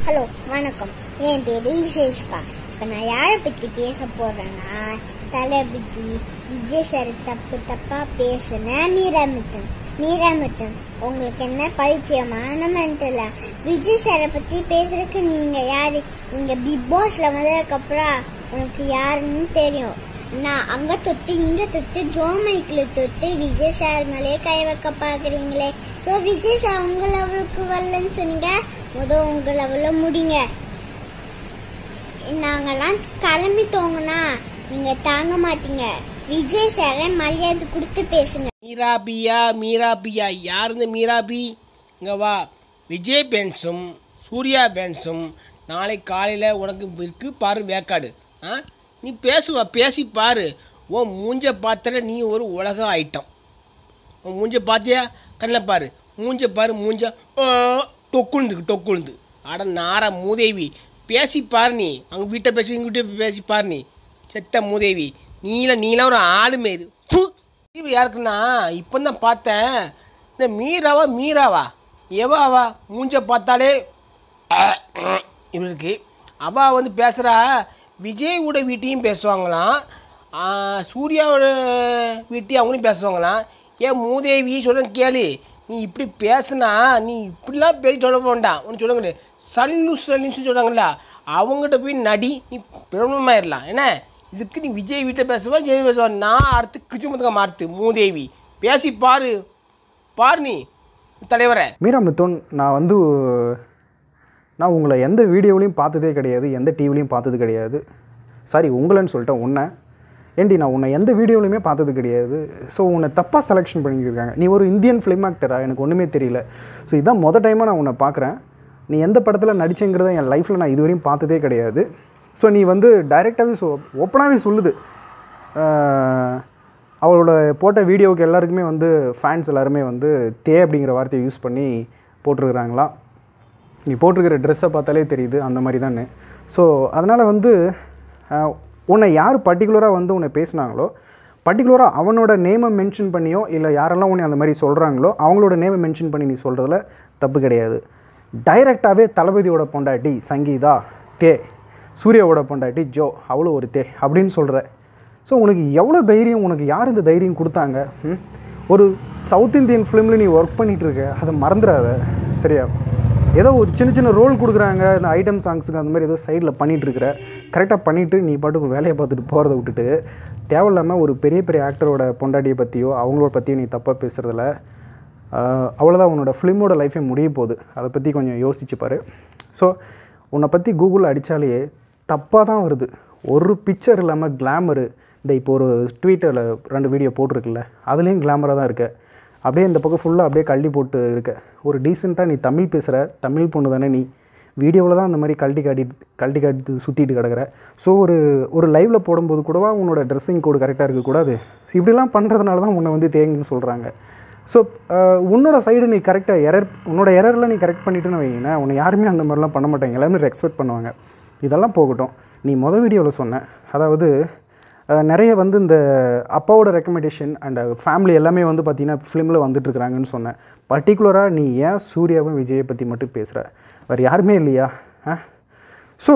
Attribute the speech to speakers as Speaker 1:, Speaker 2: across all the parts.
Speaker 1: Hello வணக்கம் என் பேரு இசேஷ்கா இப்போ நான் யாரை பற்றி பேச போறேன்னா தளபதி விஜய் சார் தப்பு தப்பா பேசுன மீராமிட்டன் மீராமிட்டன் உங்களுக்கு என்ன பைத்தியமான மென்டல விஜய் சாரை பத்தி பேசுறதுக்கு நீங்க யாரு நீங்க பிக் பாஸ்ல வந்ததுக்கு அப்புறம் உனக்கு யாருன்னு தெரியும் நான் அங்க தொட்டு இங்க தொட்டு ஜோ மைக்ல தொட்டு விஜய் சார் மேலே கை வைக்க பாக்குறீங்களே ஸோ விஜய் சார் உங்க லெவலுக்கு வரலன்னு சொன்னீங்க முத உங்க லெவல்ல முடிங்க நாங்கெல்லாம் கிளம்பிட்டோங்கன்னா நீங்க தாங்க மாட்டீங்க விஜய் சாரை மரியாதை கொடுத்து பேசுங்க
Speaker 2: மீராபியா மீராபியா யார் இந்த மீராபி இங்க வா விஜய் பென்ஸும் சூர்யா பென்ஸும் நாளை காலையில் உனக்கு இருக்கு பாரு வேக்காடு ஆ நீ பேசுவ பேசி பாரு உன் மூஞ்ச பார்த்தால நீ ஒரு உலக ஐட்டம் உன் மூஞ்ச பார்த்தியா கண்ணில் பாரு மூஞ்ச பாரு மூஞ்ச ஓ, டொக்குழுந்துக்கு டொக்குழுந்து அட நார மூதேவி பேசி பாரு நீ அவங்க வீட்டை பேசி இங்க வீட்டை பேசி பாரு நீ செத்த மூதேவி நீல நீலாம் ஒரு ஆளு மாரி ப்பு! இது யாருக்குன்னா இப்போ தான் பார்த்தேன் இந்த மீராவா மீராவா எவாவா மூஞ்ச பார்த்தாலே இவளுக்கு அவ வந்து பேசுகிறா விஜயோட வீட்டையும் பேசுவாங்களாம் ஆ, சூர்யாவோட வீட்டையும் அவங்களும் பேசுவாங்களாம் ஏன் மூதேவி சொல்ல கேளு நீ இப்படி பேசுனா நீ இப்படிலாம் பேசி சொல்ல வேண்டாம் ஒன்று சொல்லுங்க சல்லு சல்லுன்னு சொல்கிறாங்களா அவங்ககிட்ட போய் நடி நீ பிரபலமாயிடலாம் என்ன இதுக்கு நீ விஜய் வீட்டில் பேசுவா ஜெய் பேசுவா நான் அடுத்து கிச்சுமத்துக்க மாறுத்து மூதேவி பேசி பாரு பாரு நீ தலைவரை
Speaker 3: மீரா மிதுன் நான் வந்து நான் உங்களை எந்த வீடியோவிலையும் பார்த்ததே கிடையாது எந்த டிவிலையும் பார்த்தது கிடையாது சாரி உங்களைன்னு சொல்லிட்டேன் உன்னை ஏண்டி நான் உன்னை எந்த வீடியோலையுமே பார்த்தது கிடையாது ஸோ உன்னை தப்பாக செலெக்ஷன் பண்ணியிருக்காங்க நீ ஒரு இந்தியன் ஃபிலிம் ஆக்டரா எனக்கு ஒன்றுமே தெரியல ஸோ இதான் மொதல் டைமாக நான் உன்னை பார்க்குறேன் நீ எந்த படத்தில் நடிச்சேங்கிறத என் லைஃப்பில் நான் இதுவரையும் பார்த்ததே கிடையாது ஸோ நீ வந்து டைரெக்டாகவே சொ ஓப்பனாகவே சொல்லுது ஆஹ், அவளோட போட்ட வீடியோவுக்கு எல்லாருக்குமே வந்து ஃபேன்ஸ் எல்லாருமே வந்து தே அப்படிங்கிற வார்த்தையை யூஸ் பண்ணி போட்டிருக்கிறாங்களாம் நீ போட்டிருக்கிற ட்ரெஸ்ஸை பார்த்தாலே தெரியுது அந்த மாதிரி தானே ஸோ அதனால் வந்து ஆஹ், உன்னை யார் பர்டிகுலராக வந்து உன்னை பேசுனாங்களோ பர்டிகுலராக அவனோட நேமை மென்ஷன் பண்ணியோ இல்லை யாரெல்லாம் உன்னை அந்த மாதிரி சொல்கிறாங்களோ அவங்களோட நேமை மென்ஷன் பண்ணி நீ சொல்கிறதுல தப்பு கிடையாது டைரெக்டாகவே தளபதியோட பொண்டாட்டி சங்கீதா தே சூர்யாவோட பொண்டாட்டி ஜோ அவ்வளோ ஒரு தே அப்படின்னு சொல்கிற ஸோ உனக்கு எவ்வளோ தைரியம் உனக்கு யார் இந்த தைரியம் கொடுத்தாங்க ம்? ஒரு சவுத் இந்தியன் ஃபிலிமில் நீ ஒர்க் பண்ணிகிட்டு இருக்க அதை மறந்துடாத சரியா ஏதோ ஒரு சின்ன சின்ன ரோல் கொடுக்குறாங்க இந்த ஐட்டம் சாங்ஸுக்கு அந்த மாதிரி ஏதோ சைடில் பண்ணிகிட்டு இருக்கிற கரெக்டாக பண்ணிவிட்டு நீ பாட்டுக்கு வேலையை பார்த்துட்டு போகிறத விட்டுட்டு தேவையில்லாமல் ஒரு பெரிய பெரிய ஆக்டரோட பொண்டாட்டியை பற்றியோ அவங்களோட பற்றியோ நீ தப்பாக பேசுகிறதில்ல அவ்வளோதான் உன்னோட ஃபிலிமோட லைஃபே முடிய போகுது அதை பற்றி கொஞ்சம் யோசிச்சு பாரு ஸோ உன்னை பற்றி கூகுளில் அடித்தாலே தப்பாக தான் வருது ஒரு பிக்சர் இல்லாமல் கிளாமரு இந்த இப்போ ஒரு ட்விட்டரில் ரெண்டு வீடியோ போட்டிருக்குல்ல அதுலேயும் கிளாமராக தான் இருக்க அப்படியே இந்த பக்கம் ஃபுல்லாக அப்படியே கழட்டி போட்டு இருக்க ஒரு டீசெண்டாக நீ தமிழ் பேசுகிற தமிழ் பொண்ணு தானே நீ வீடியோவில் தான் அந்த மாதிரி கழட்டி காட்டி கழட்டி காட்டி சுற்றிட்டு கிடக்குற ஸோ ஒரு ஒரு லைவில் போடும்போது கூடவா உன்னோட ட்ரெஸ்ஸிங் கோடு கரெக்டாக இருக்கக்கூடாது இப்படிலாம் பண்ணுறதுனால தான் உன்னை வந்து தேங்குன்னு சொல்கிறாங்க ஸோ உன்னோட சைடு நீ கரெக்டாக எரர் உன்னோட எரரில் நீ கரெக்ட் பண்ணிட்டுன்னு வைங்களேன் உன்னை யாருமே அந்த மாதிரிலாம் பண்ண மாட்டாங்க எல்லாமே ரெஸ்பெக்ட் பண்ணுவாங்க இதெல்லாம் போகட்டும் நீ மொதல் வீடியோவில் சொன்ன அதாவது அஹ், நிறைய வந்து இந்த அப்பாவோட ரெக்கமெண்டேஷன் அண்ட் ஃபேமிலி எல்லாமே வந்து பார்த்தீங்கன்னா ஃபிலிமில் வந்துட்டுருக்குறாங்கன்னு சொன்னேன் பர்டிகுலராக நீ ஏன் சூர்யாவும் விஜயை பற்றி மட்டும் பேசுகிற வேறு யாருமே இல்லையா ஆ ஸோ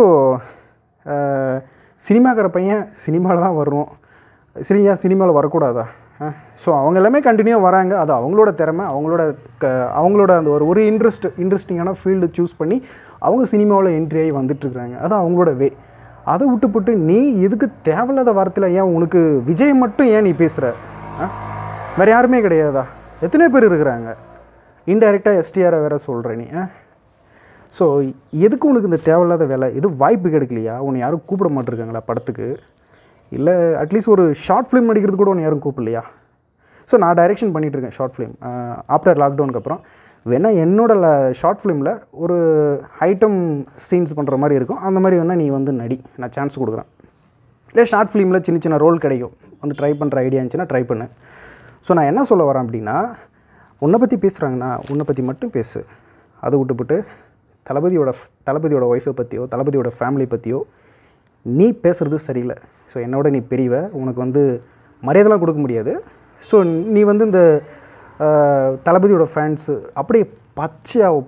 Speaker 3: சினிமாக்கார பையன் சினிமாவில் தான் வரணும் சரி ஏன் சினிமாவில் வரக்கூடாதா ஸோ அவங்க எல்லாமே கண்டினியூவாக வராங்க அது அவங்களோட திறமை அவங்களோட க அவங்களோட அந்த ஒரு ஒரு இன்ட்ரெஸ்ட் இன்ட்ரெஸ்டிங்கான ஃபீல்டு சூஸ் பண்ணி அவங்க சினிமாவில் என்ட்ரி ஆகி வந்துட்டுருக்குறாங்க அது அவங்களோட வே அதை விட்டுப்புட்டு நீ எதுக்கு தேவையில்லாத வார்த்தையில் ஏன் உனக்கு விஜய் மட்டும் ஏன் நீ பேசுகிற வேறு யாருமே கிடையாதா எத்தனை பேர் இருக்கிறாங்க இன்டைரக்டாக எஸ்டிஆரை வேற சொல்கிற நீ ஆ ஸோ எதுக்கு உனக்கு இந்த தேவையில்லாத வேலை எது வாய்ப்பு கிடைக்கலையா உன்னை யாரும் கூப்பிட மாட்டிருக்காங்களா படத்துக்கு இல்லை அட்லீஸ்ட் ஒரு ஷார்ட் ஃபிலிம் நடிக்கிறது கூட உன்னை யாரும் கூப்பிடலையா ஸோ நான் டைரெக்ஷன் பண்ணிகிட்ருக்கேன் ஷார்ட் ஃபிலிம் ஆஃப்டர் லாக்டவுனுக்கு அப்புறம் வேணால் என்னோட ஷார்ட் ஃபிலிமில் ஒரு ஐட்டம் சீன்ஸ் பண்ணுற மாதிரி இருக்கும் அந்த மாதிரி வேணால் நீ வந்து நடி நான் சான்ஸ் கொடுக்குறேன் இல்லை ஷார்ட் ஃபிலிமில் சின்ன சின்ன ரோல் கிடைக்கும் வந்து ட்ரை பண்ணுற ஐடியா இருந்துச்சுன்னா ட்ரை பண்ணு ஸோ நான் என்ன சொல்ல வரேன் அப்படின்னா உன்னை பற்றி பேசுகிறாங்கன்னா உன்னை பற்றி மட்டும் பேசு அதை விட்டுப்புட்டு தளபதியோட தளபதியோட ஒய்ஃபை பற்றியோ தளபதியோட ஃபேமிலி பற்றியோ நீ பேசுகிறது சரியில்லை ஸோ என்னோட நீ பெரியவ உனக்கு வந்து மரியாதைலாம் கொடுக்க முடியாது ஸோ நீ வந்து இந்த ஆஹ், தளபதியோட ஃபேன்ஸு அப்படியே பச்சையாக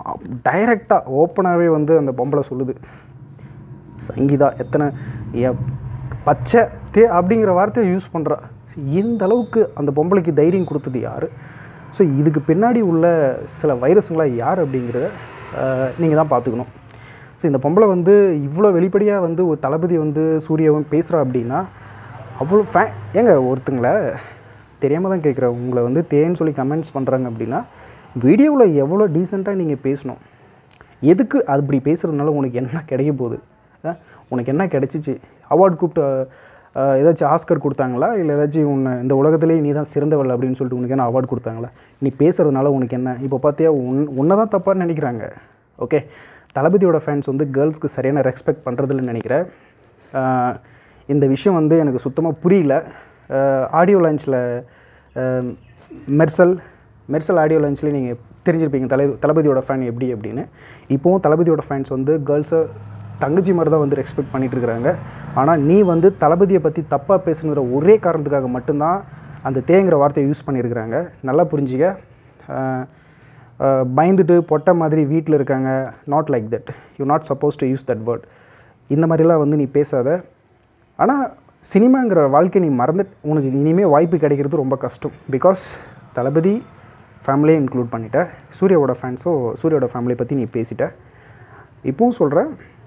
Speaker 3: டைரெக்டாக ஓப்பனாகவே வந்து அந்த பொம்பளை சொல்லுது சங்கீதா எத்தனை எ- பச்சை தே அப்படிங்கிற வார்த்தையை யூஸ் பண்ணுறா இந்த அளவுக்கு அந்த பொம்பளைக்கு தைரியம் கொடுத்தது யார் ஸோ இதுக்கு பின்னாடி உள்ள சில வைரஸுங்களா யார் அப்படிங்கிறத நீங்கள் தான் பார்த்துக்கணும் ஸோ இந்த பொம்பளை வந்து இவ்வளோ வெளிப்படையாக வந்து ஒரு தளபதி வந்து சூர்யாவும் பேசுகிறா அப்படின்னா அவ்வளோ ஃபே ஏங்க ஒருத்தங்கள தெரியாமல் தான் கேட்குறேன் உங்களை வந்து தேன்னு சொல்லி கமெண்ட்ஸ் பண்ணுறாங்க அப்படின்னா வீடியோவில் எவ்வளோ டீசெண்டாக நீங்கள் பேசணும் எதுக்கு அது இப்படி பேசுகிறதுனால உனக்கு என்ன கிடைக்க போகுது ஆ? உனக்கு என்ன கிடைச்சிச்சு அவார்ட் கூப்பிட்டு அஹ், ஏதாச்சும் ஆஸ்கர் கொடுத்தாங்களா இல்லை ஏதாச்சும் உன்னை இந்த உலகத்திலேயே நீ தான் சிறந்தவள் அப்படின்னு சொல்லிட்டு உனக்கு என்ன அவார்ட் கொடுத்தாங்களா நீ பேசுகிறதுனால உனக்கு என்ன இப்போ பார்த்தியா உன் உன்னை தான் தப்பாக நினைக்கிறாங்க ஓகே தளபதியோட ஃபேன்ஸ் வந்து கேர்ள்ஸ்க்கு சரியான ரெஸ்பெக்ட் பண்ணுறதில்லன்னு நினைக்கிறேன் ஆஹ், இந்த விஷயம் வந்து எனக்கு சுத்தமாக புரியல ஆடியோ லான்ச்சில் மெர்சல் மெர்சல் ஆடியோ லான்ச்சில் நீங்கள் தெரிஞ்சிருப்பீங்க தலை தளபதியோட ஃபேன் எப்படி அப்படின்னு இப்போவும் தளபதியோட ஃபேன்ஸ் வந்து கேர்ள்ஸை தங்கச்சி மாதிரி தான் வந்து ரெஸ்பெக்ட் பண்ணிட்டு இருக்கிறாங்க ஆனால் நீ வந்து தளபதியை பற்றி தப்பாக பேசுங்கிற ஒரே காரணத்துக்காக மட்டும்தான் அந்த தேங்கிற வார்த்தையை யூஸ் பண்ணியிருக்கிறாங்க நல்லா புரிஞ்சுக்க ஆஹ், ஆஹ், பயந்துட்டு பொட்டை மாதிரி வீட்டில் இருக்காங்க not like that you not supposed to use that word இந்த மாதிரிலாம் வந்து நீ பேசாத ஆனால் சினிமாங்கிற வாழ்க்கை நீ மறந்து உனக்கு இனிமேல் வாய்ப்பு கிடைக்கிறது ரொம்ப கஷ்டம் பிகாஸ் தளபதி ஃபேமிலியை இன்க்ளூட் பண்ணிட்ட சூர்யாவோட ஃபேன்ஸோ சூர்யாவோட ஃபேமிலியை பற்றி நீ பேசிட்ட இப்போவும் சொல்கிறேன்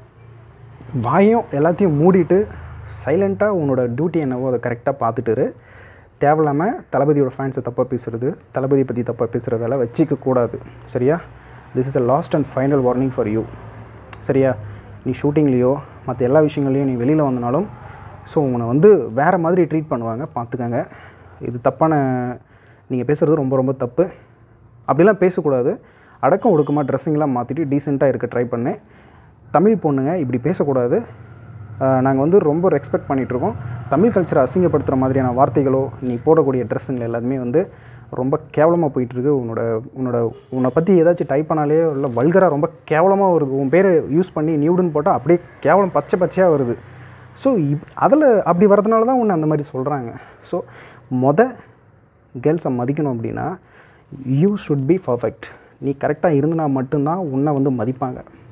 Speaker 3: வாயும் எல்லாத்தையும் மூடிட்டு சைலண்ட்டாக உன்னோட டியூட்டி என்னவோ அதை கரெக்டாக பார்த்துட்டு இரு. தேவையில்லாமல் தளபதியோட ஃபேன்ஸை தப்பாக பேசுகிறது தளபதியை பற்றி தப்பாக பேசுகிற வேலை வச்சிக்க கூடாது சரியா this is a last and final warning for you சரியா நீ ஷூட்டிங்லேயோ மற்ற எல்லா விஷயங்களையும் நீ வெளியில் வந்தனாலும் ஸோ உன்னை வந்து வேறு மாதிரி ட்ரீட் பண்ணுவாங்க பார்த்துக்கங்க இது தப்பான நீங்கள் பேசுகிறது ரொம்ப ரொம்ப தப்பு அப்படிலாம் பேசக்கூடாது அடக்கம் ஒடுக்கமாக ட்ரெஸ்ஸிங்லாம் மாற்றிட்டு டீசெண்டாக இருக்க ட்ரை பண்ணேன் தமிழ் பொண்ணுங்க இப்படி பேசக்கூடாது நாங்கள் வந்து ரொம்ப ரெஸ்பெக்ட் பண்ணிகிட்ருக்கோம் தமிழ் கல்ச்சரை அசிங்கப்படுத்துகிற மாதிரியான வார்த்தைகளோ நீ போடக்கூடிய ட்ரெஸ்ஸுங்கள் எல்லாத்துமே வந்து ரொம்ப கேவலமாக போயிட்டுருக்கு உன்னோட உன்னோட உன்னை பற்றி ஏதாச்சும் டைப் பண்ணாலே இல்லை வல்கராக ரொம்ப கேவலமாக வருது உன் பேரை யூஸ் பண்ணி நியூடுன்னு போட்டால் அப்படியே கேவலம் பச்சை பச்சையாக வருது ஸோ இப் அதில் அப்படி வரதுனால தான் உன்னை அந்த மாதிரி சொல்கிறாங்க ஸோ மொத கேர்ள்ஸை மதிக்கணும் அப்படின்னா யூ ஷுட் பி பர்ஃபெக்ட் நீ கரெக்டாக இருந்தனா மட்டும்தான் உன்னை வந்து மதிப்பாங்க